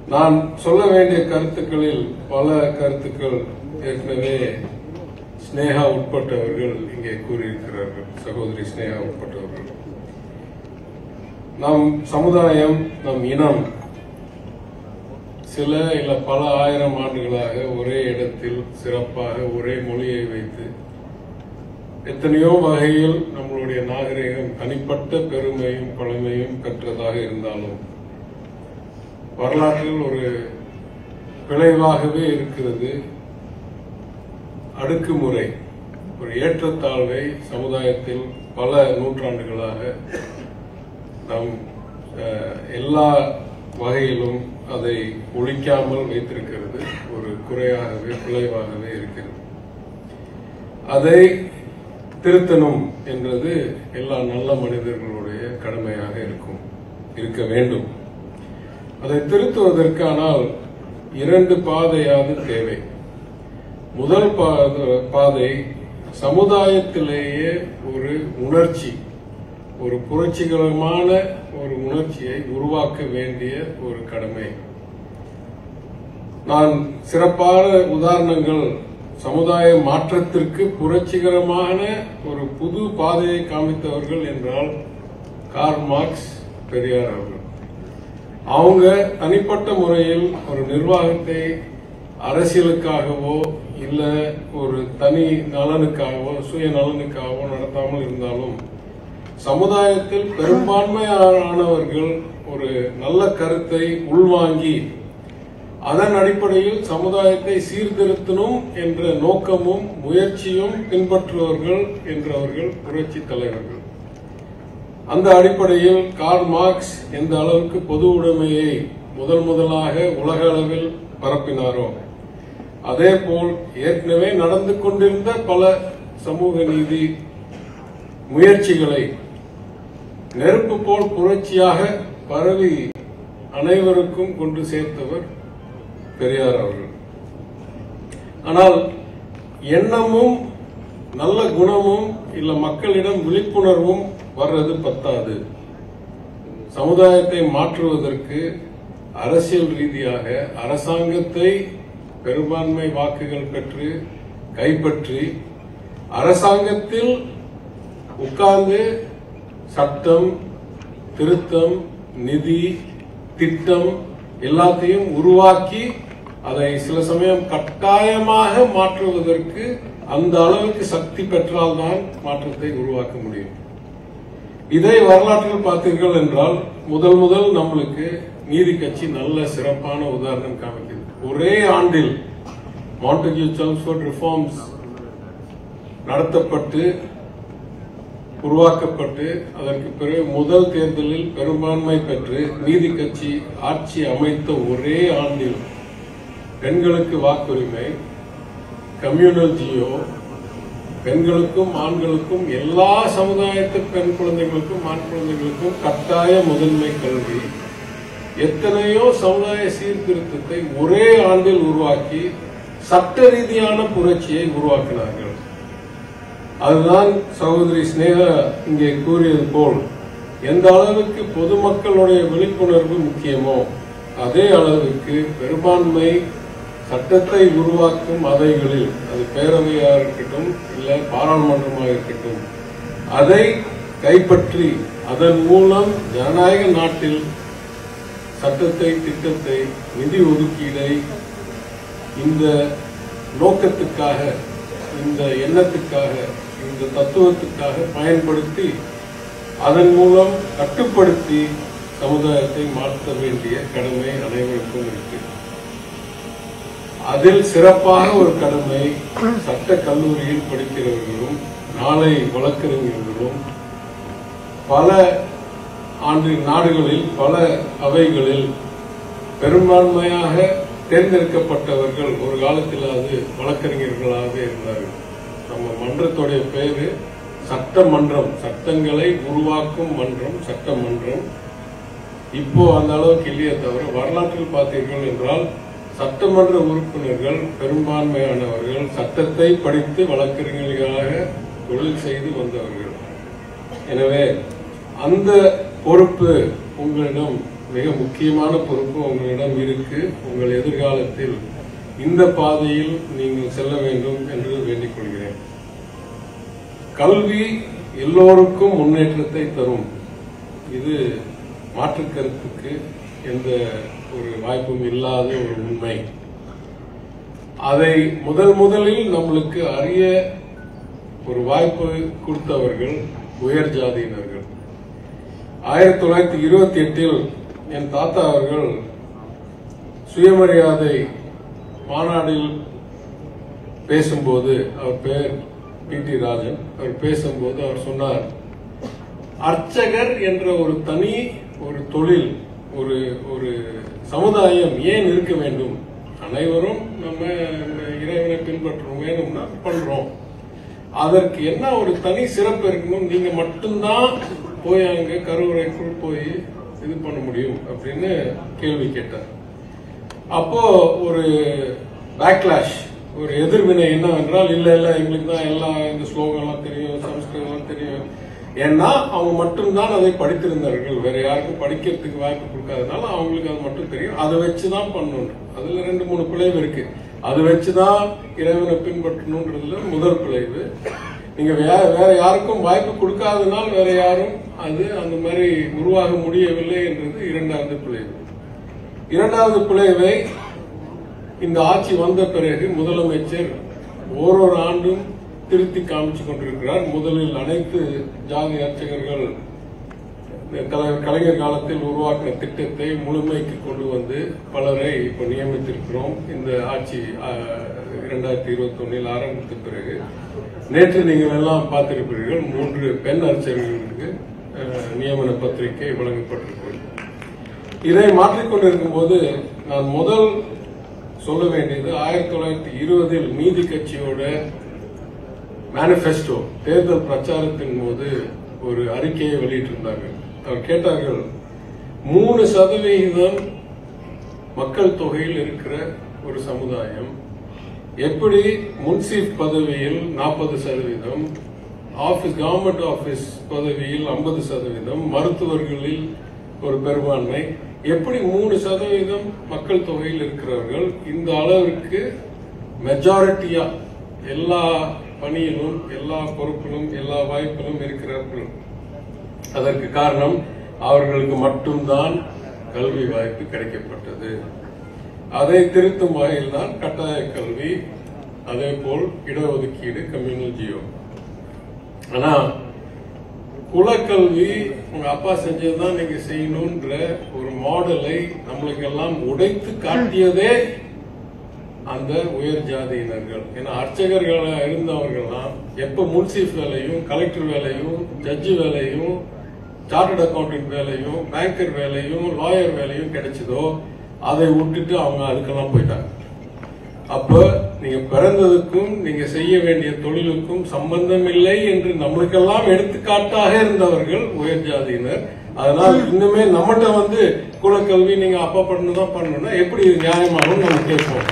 நான் சொல்ல வேண்டிய கருத்துக்களில் பல கருத்துக்கள் ஏற்கனவே ஸ்னேகா உட்பட்டவர்கள் இங்கே கூறியிருக்கிறார்கள் சகோதரி ஸ்னேகா உட்பட்டவர்கள் நம் சமுதாயம் நம் இனம் சில இல்ல பல ஆயிரம் ஆண்டுகளாக ஒரே இடத்தில் சிறப்பாக ஒரே மொழியை வைத்து எத்தனையோ வகையில் நம்மளுடைய நாகரிகம் தனிப்பட்ட பெருமையும் பழமையும் பெற்றதாக இருந்தாலும் வரலாற்றில் ஒரு விளைவாகவே இருக்கிறது அடுக்குமுறை ஒரு ஏற்றத்தாழ்வை சமுதாயத்தில் பல நூற்றாண்டுகளாக நாம் அஹ், எல்லா வகையிலும் அதை ஒழிக்காமல் வைத்திருக்கிறது ஒரு குறையாகவே விளைவாகவே இருக்கிறது அதை திருத்தணும் என்றது எல்லா நல்ல மனிதர்களுடைய கடமையாக இருக்கும் இருக்க வேண்டும் அதை திருத்துவதற்கானால் இரண்டு பாதையாவது தேவை முதல் பா- பாதை சமுதாயத்திலேயே ஒரு உணர்ச்சி ஒரு புரட்சிகரமான ஒரு உணர்ச்சியை உருவாக்க வேண்டிய ஒரு கடமை நான் சிறப்பான உதாரணங்கள் சமுதாய மாற்றத்திற்கு புரட்சிகரமான ஒரு புது பாதையை காமித்தவர்கள் என்றால் கார்ல் மார்க்ஸ் பெரியார் அவர்கள் அவங்க தனிப்பட்ட முறையில் ஒரு நிர்வாகத்தை அரசியலுக்காகவோ இல்ல ஒரு தனி நலனுக்காகவோ சுய நலனுக்காகவோ நடத்தாமல் இருந்தாலும் சமுதாயத்தில் பெரும்பான்மையானவர்கள் ஒரு நல்ல கருத்தை உள்வாங்கி அதன் அடிப்படையில் சமுதாயத்தை சீர்திருத்தணும் என்ற நோக்கமும் முயற்சியும் பின்பற்றுபவர்கள் என்றவர்கள் புரட்சி தலைவர்கள் அந்த அடிப்படையில் கார்ல் மார்க்ஸ் எந்த அளவுக்கு பொது உடைமையை முதல் முதலாக உலக அளவில் பரப்பினாரோ அதே போல் ஏற்கனவே நடந்து கொண்டிருந்த பல சமூக நீதி முயற்சிகளை நெருப்பு போல் புரட்சியாக பரவி அனைவருக்கும் கொண்டு சேர்த்தவர் பெரியார் அவர்கள் ஆனால் எண்ணமும் நல்ல குணமும் இல்ல மக்களிடம் விழிப்புணர்வும் வர்றது பத்தாது சமுதாயத்தை மாற்றுவதற்கு அரசியல் ரீதியாக அரசாங்கத்தை பெரும்பான்மை வாக்குகள் பெற்று கைப்பற்றி அரசாங்கத்தில் உட்கார்ந்து சட்டம் திருத்தம் நிதி திட்டம் எல்லாத்தையும் உருவாக்கி அதை சில சமயம் கட்டாயமாக மாற்றுவதற்கு அந்த அளவுக்கு சக்தி பெற்றால்தான் மாற்றத்தை உருவாக்க முடியும் இதை வரலாற்றில் பார்த்தீர்கள் என்றால் முதல் முதல் நம்மளுக்கு நீதி கட்சி நல்ல சிறப்பான உதாரணம் காமிக்குது ஒரே ஆண்டில் மாண்டகியூ சல்ஸ்ஃபோர்ட் ரிஃபார்ம்ஸ் நடத்தப்பட்டு உருவாக்கப்பட்டு அதற்கு பிறகு முதல் தேர்தலில் பெரும்பான்மை பெற்று நீதி கட்சி ஆட்சி அமைத்த ஒரே ஆண்டில் பெண்களுக்கு வாக்குரிமை கம்யூனல் ஜியோ பெண்களுக்கும் ஆண்களுக்கும் எல்லா சமுதாயத்து பெண் குழந்தைகளுக்கும் ஆண் குழந்தைகளுக்கும் கட்டாய முதன்மை கல்வி எத்தனையோ சமுதாய சீர்திருத்தத்தை ஒரே ஆண்டில் உருவாக்கி சட்ட ரீதியான புரட்சியை உருவாக்கினார்கள் அதுதான் சகோதரி ஸ்னேகா இங்கே கூறியது போல் எந்த அளவுக்கு பொதுமக்களுடைய விழிப்புணர்வு முக்கியமோ அதே அளவுக்கு பெரும்பான்மை சட்டத்தை உருவாக்கும் அவைகளில் அது பேரவையா இருக்கட்டும் இல்ல பாராளுமன்றமாக இருக்கட்டும் அதை கைப்பற்றி அதன் மூலம் ஜனநாயக நாட்டில் சட்டத்தை திட்டத்தை நிதி ஒதுக்கீடை இந்த நோக்கத்துக்காக இந்த எண்ணத்துக்காக இந்த தத்துவத்துக்காக பயன்படுத்தி அதன் மூலம் கட்டுப்படுத்தி சமுதாயத்தை மாற்ற வேண்டிய கடமை அனைவருக்கும் இருக்கு அதில் சிறப்பான ஒரு கடமை சட்ட கல்லூரியில் படிக்கிறவர்களும் நாளை வழக்கறிஞர்களும் பல ஆண்டு நாடுகளில் பல அவைகளில் பெரும்பான்மையாக தேர்ந்தெடுக்கப்பட்டவர்கள் ஒரு காலத்தில் அது வழக்கறிஞர்களாக இருந்தார்கள் நம்ம மன்றத்துடைய பேரு சட்டமன்றம் சட்டங்களை உருவாக்கும் மன்றம் சட்டமன்றம் இப்போ அந்த அளவுக்கு இல்லையே தவிர வரலாற்றில் பார்த்தீர்கள் என்றால் சட்டமன்ற உறுப்பினர்கள் பெரும்பான்மையானவர்கள் சட்டத்தை படித்து வழக்கறிஞர்களாக தொழில் செய்து வந்தவர்கள் எனவே அந்த பொறுப்பு உங்களிடம் மிக முக்கியமான பொறுப்பு உங்களிடம் இருக்கு உங்கள் எதிர்காலத்தில் இந்த பாதையில் நீங்கள் செல்ல வேண்டும் என்று வேண்டிக் கொள்கிறேன் கல்வி எல்லோருக்கும் முன்னேற்றத்தை தரும் இது மாற்று கருத்துக்கு எந்த ஒரு வாய்ப்பும் இல்லாத ஒரு உண்மை அதை முதல் முதலில் நம்மளுக்கு அறிய ஒரு வாய்ப்பு கொடுத்தவர்கள் உயர் ஜாதியினர்கள் ஆயிரத்தி தொள்ளாயிரத்தி இருபத்தி எட்டில் என் தாத்தா அவர்கள் சுயமரியாதை மாநாடில் பேசும்போது அவர் பெயர் பி டி ராஜன் அவர் பேசும்போது அவர் சொன்னார் அர்ச்சகர் என்ற ஒரு தனி ஒரு தொழில் ஒரு ஒரு சமுதாயம் ஏன் இருக்க வேண்டும் அனைவரும் நம்ம இறைவனை பின்பற்றணும் வேணும்னா பண்றோம் அதற்கு என்ன ஒரு தனி சிறப்பு இருக்கணும் நீங்க மட்டும்தான் போய் அங்க கருவறைக்குள் போய் இது பண்ண முடியும் அப்படின்னு கேள்வி கேட்டார் அப்போ ஒரு பேக்லாஷ் ஒரு எதிர்வினை என்னவென்றால் இல்ல இல்ல எங்களுக்கு தான் எல்லாம் இந்த ஸ்லோகம்லாம் தெரியும் சம்ஸ்கிருதம்லாம் தெரியும் ஏன்னா அவங்க மட்டும்தான் அதை படித்திருந்தார்கள் வேற யாருக்கும் படிக்கிறதுக்கு வாய்ப்பு கொடுக்காதனால அவங்களுக்கு அது மட்டும் தெரியும் அதை வச்சுதான் பண்ணணும் அதுல ரெண்டு மூணு பிழைவு இருக்கு அதை வச்சுதான் இறைவனை பின்பற்றணுன்றதுல முதல் பிழைவு நீங்க வேற வேற யாருக்கும் வாய்ப்பு கொடுக்காதனால் வேற யாரும் அது அந்த மாதிரி உருவாக முடியவில்லை என்றது இரண்டாவது பிழைவு இரண்டாவது பிழைவை இந்த ஆட்சி வந்த பிறகு முதலமைச்சர் ஓரொரு ஆண்டும் திருத்தி காமிச்சு கொண்டிருக்கிறார் முதலில் அனைத்து ஜாதி அர்ச்சகர்கள் கலை- கலைஞர் காலத்தில் உருவாக்கின திட்டத்தை முழுமைக்கு கொண்டு வந்து பலரை இப்ப நியமித்திருக்கிறோம் இந்த ஆட்சி இரண்டாயிரத்தி இருபத்தி ஒன்னில் ஆரம்பித்த பிறகு நேற்று நீங்கள் எல்லாம் பார்த்திருப்பீர்கள் மூன்று பெண் அர்ச்சகர்களுக்கு அஹ், நியமன பத்திரிகை வழங்கப்பட்டிருக்கிறது இதை மாற்றிக்கொண்டிருக்கும் போது நான் முதல் சொல்ல வேண்டியது ஆயிரத்தி தொள்ளாயிரத்தி இருபதில் நீதி கட்சியோட மேனிபெஸ்டோ தேர்தல் பிரச்சாரத்தின் போது ஒரு அறிக்கையை வெளியிட்டிருந்தார்கள் அவர் கேட்டார்கள் மூணு சதவிகிதம் மக்கள் தொகையில் இருக்கிற ஒரு சமுதாயம் எப்படி முன்சீப் பதவியில் நாற்பது சதவீதம் ஆபீஸ் கவர்மெண்ட் ஆபீஸ் பதவியில் ஐம்பது சதவீதம் மருத்துவர்களில் ஒரு பெரும்பான்மை எப்படி மூணு சதவீதம் மக்கள் தொகையில் இருக்கிறவர்கள் இந்த அளவிற்கு மெஜாரிட்டியா எல்லா பணியிலும் எல்லா பொறுப்பிலும் எல்லா வாய்ப்பிலும் இருக்கிறார்கள் அதற்கு காரணம் அவர்களுக்கு மட்டும்தான் கல்வி வாய்ப்பு கிடைக்கப்பட்டது அதை திருத்தும் வகையில் தான் கட்டாய கல்வி அதே போல் இடஒதுக்கீடு கம்யூனல் ஜியோ ஆனா குலக்கல்வி உங்க அப்பா செஞ்சதுதான் நீங்க செய்யணும்ன்ற ஒரு மாடலை நம்மளுக்கெல்லாம் உடைத்து காட்டியதே அந்த உயர் ஜாதியினர்கள் ஏன்னா அர்ச்சகர்களா இருந்தவர்கள்லாம் எப்ப முன்சீஃப் வேலையும் கலெக்டர் வேலையும் ஜட்ஜி வேலையும் சார்ட்டர்ட் அக்கௌண்டன்ட் வேலையும் பேங்கர் வேலையும் லாயர் வேலையும் கிடைச்சதோ அதை விட்டுட்டு அவங்க அதுக்கெல்லாம் போயிட்டாங்க அப்ப நீங்க பிறந்ததுக்கும் நீங்க செய்ய வேண்டிய தொழிலுக்கும் சம்பந்தம் இல்லை என்று நம்மளுக்கெல்லாம் எடுத்துக்காட்டாக இருந்தவர்கள் உயர் ஜாதியினர் அதனால் இன்னுமே நம்மகிட்ட வந்து குலக்கல்வி நீங்க அப்பா பண்ணதான் பண்ணணும்னா எப்படி இது நியாயமாகும் நம்ம கேட்போம்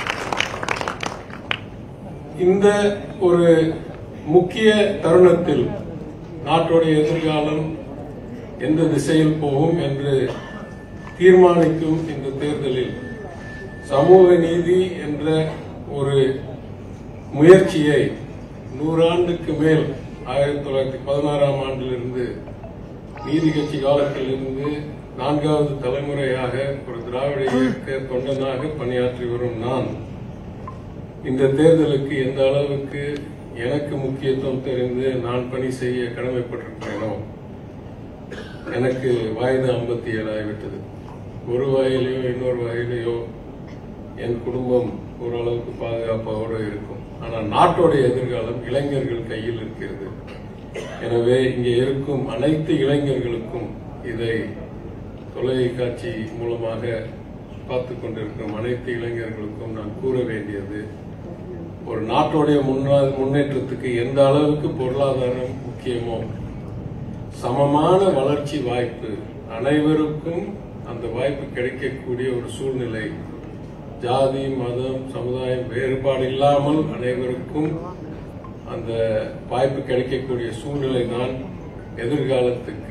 இந்த ஒரு முக்கிய தருணத்தில் நாட்டுடைய எதிர்காலம் எந்த திசையில் போகும் என்று தீர்மானிக்கும் இந்த தேர்தலில் சமூக நீதி என்ற ஒரு முயற்சியை நூறாண்டுக்கு மேல் ஆயிரத்தி தொள்ளாயிரத்தி பதினாறாம் ஆண்டிலிருந்து நீதி கட்சி காலத்திலிருந்து நான்காவது தலைமுறையாக ஒரு திராவிட இயக்க தொண்டனாக பணியாற்றி வரும் நான் இந்த தேர்தலுக்கு எந்த அளவுக்கு எனக்கு முக்கியத்துவம் தெரிந்து நான் பணி செய்ய கடமைப்பட்டிருக்கிறேனோ எனக்கு வயது ஐம்பத்தி ஏழாகிவிட்டது ஒரு வகையிலையோ இன்னொரு வகையிலையோ என் குடும்பம் ஓரளவுக்கு பாதுகாப்பாக இருக்கும் ஆனால் நாட்டோடைய எதிர்காலம் இளைஞர்கள் கையில் இருக்கிறது எனவே இங்கே இருக்கும் அனைத்து இளைஞர்களுக்கும் இதை தொலைக்காட்சி மூலமாக பார்த்து கொண்டிருக்கும் அனைத்து இளைஞர்களுக்கும் நான் கூற வேண்டியது ஒரு நாட்டோடைய முன்னா- முன்னேற்றத்துக்கு எந்த அளவுக்கு பொருளாதாரம் முக்கியமோ சமமான வளர்ச்சி வாய்ப்பு அனைவருக்கும் அந்த வாய்ப்பு கிடைக்கக்கூடிய ஒரு சூழ்நிலை ஜாதி மதம் சமுதாயம் வேறுபாடு இல்லாமல் அனைவருக்கும் அந்த வாய்ப்பு கிடைக்கக்கூடிய சூழ்நிலை தான் எதிர்காலத்துக்கு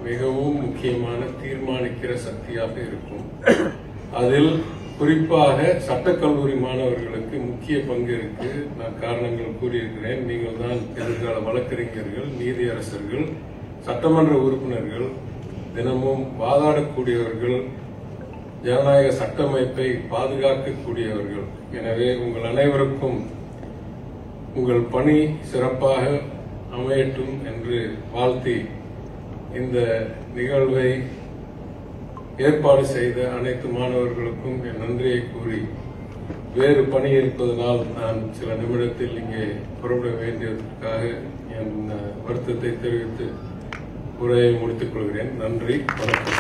மிகவும் முக்கியமான தீர்மானிக்கிற சக்தியாக இருக்கும் அதில் குறிப்பாக சட்டக்கல்லூரி மாணவர்களுக்கு முக்கிய பங்கு இருக்கு நான் காரணங்கள் கூறியிருக்கிறேன் நீங்கள் தான் எதிர்கால வழக்கறிஞர்கள் நீதியரசர்கள் சட்டமன்ற உறுப்பினர்கள் தினமும் வாதாடக்கூடியவர்கள் ஜனநாயக சட்டமைப்பை பாதுகாக்கக்கூடியவர்கள் எனவே உங்கள் அனைவருக்கும் உங்கள் பணி சிறப்பாக அமையட்டும் என்று வாழ்த்தி இந்த நிகழ்வை ஏற்பாடு செய்த அனைத்து மாணவர்களுக்கும் என் நன்றியை கூறி வேறு பணி இருப்பதனால் நான் சில நிமிடத்தில் இங்கே புறப்பட வேண்டியதற்காக என் வருத்தத்தை தெரிவித்து உரையை முடித்துக் கொள்கிறேன் நன்றி வணக்கம்